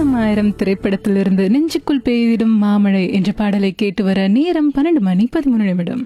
ஆயிரம் ஆயிரம் திரைப்படத்திலிருந்து நெஞ்சுக்குள் பெய்திடும் மாமழை என்ற பாடலை கேட்டு வர நேரம் பன்னெண்டு மணி பதிமூணு நிமிடம்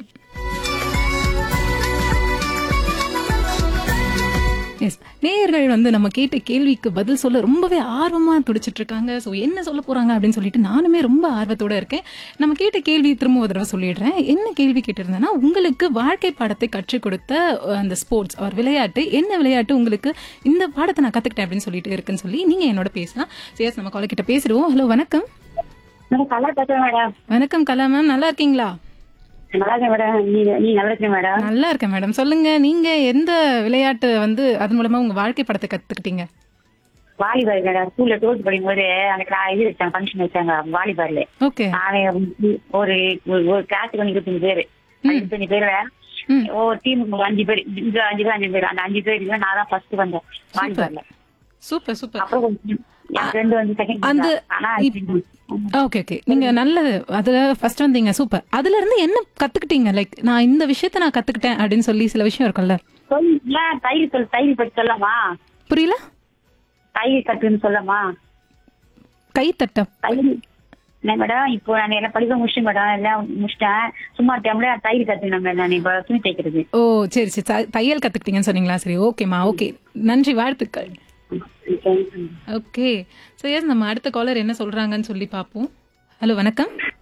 எஸ் நேயர்கள் வந்து நம்ம கேட்ட கேள்விக்கு பதில் சொல்ல ரொம்பவே ஆர்வமா துடிச்சிட்டு இருக்காங்க ஸோ என்ன சொல்ல போறாங்க அப்படின்னு சொல்லிட்டு நானுமே ரொம்ப ஆர்வத்தோட இருக்கேன் நம்ம கேட்ட கேள்வி திரும்ப ஒரு தடவை சொல்லிடுறேன் என்ன கேள்வி கேட்டிருந்தேன்னா உங்களுக்கு வாழ்க்கை பாடத்தை கற்றுக் கொடுத்த அஹ், அந்த ஸ்போர்ட்ஸ் அவர் விளையாட்டு என்ன விளையாட்டு உங்களுக்கு இந்த பாடத்தை நான் கத்துக்கிட்டேன் அப்படின்னு சொல்லிட்டு இருக்குன்னு சொல்லி நீங்க என்னோட பேசலாம் சேஸ் நம்ம காலை கிட்ட பேசிடுவோம் ஹலோ வணக்கம் மேடம் கலா பேசுறேன் மேடம் வணக்கம் கலா மேம் நல்லா இருக்கீங்களா நல்லா இருக்கேன் மேடம் நீங்க நீ நல்லா இருக்கீங்க மேடம் நல்லா இருக்கேன் மேடம் சொல்லுங்க நீங்க எந்த விளையாட்டு வந்து அதன் மூலமா உங்க வாழ்க்கை படத்தை கத்துக்கிட்டீங்க வாலிபால் மேடம் ஸ்கூல்ல டுவெல்த் படிக்கும் போது அந்த கிளா இது வச்சாங்க ஃபங்க்ஷன் வச்சாங்க வாலிபால்ல ஓகே அவன் ஒரு ஒரு- ஒரு கிளாஸுக்கு வந்து இருபத்தஞ்சு பேரு இருபத்தஞ்சு பேர்ல ம். ஒரு டீமுக்கு ஒரு அஞ்சு பேர் இங்க அஞ்சு பேர் அஞ்சு பேர் அந்த அஞ்சு பேர் இதுல நான் தான் ஃபர்ஸ்ட் வந்தேன் வாலிபால்ல சூப்பர் சூப்பர் அப்புறம் கொஞ்சம் என் ஃப்ரெண்டு வந்து செகண்ட் அந்த ஆனா ஓகே ஓகே நீங்க நல்லது அதுல ஃபர்ஸ்ட் வந்தீங்க சூப்பர் அதுல இருந்து என்ன கத்துக்கிட்டீங்க லைக் நான் இந்த விஷயத்த நான் கத்துக்கிட்டேன் அப்படின்னு சொல்லி சில விஷயம் இருக்கும்ல சொல்லு, ஏன் தையல் சொல் தையல் பற்றி சொல்லலாமா புரியல தையல் கட்டுன்னு சொல்லலாமா கை தட்டம் தையல் என்ன மேடம் இப்போ நான் எல்லாம் படிக்க முடிச்சிட்டேன் மேடம் எல்லாம் முடிச்சிட்டேன் சும்மா டைம்ல தையல் கத்துனேன் மேடம் நான் இப்போ துணி தைக்கிறது ஓ சரி சரி த- தையல் கத்துக்கிட்டீங்கன்னு சொன்னீங்களா சரி ஓகேம்மா ஓகே நன்றி வாழ்த்துக்கள் ஓகே ஸோ எஸ் நம்ம அடுத்த காலர் என்ன சொல்றாங்கன்னு சொல்லி பார்ப்போம் ஹலோ வணக்கம்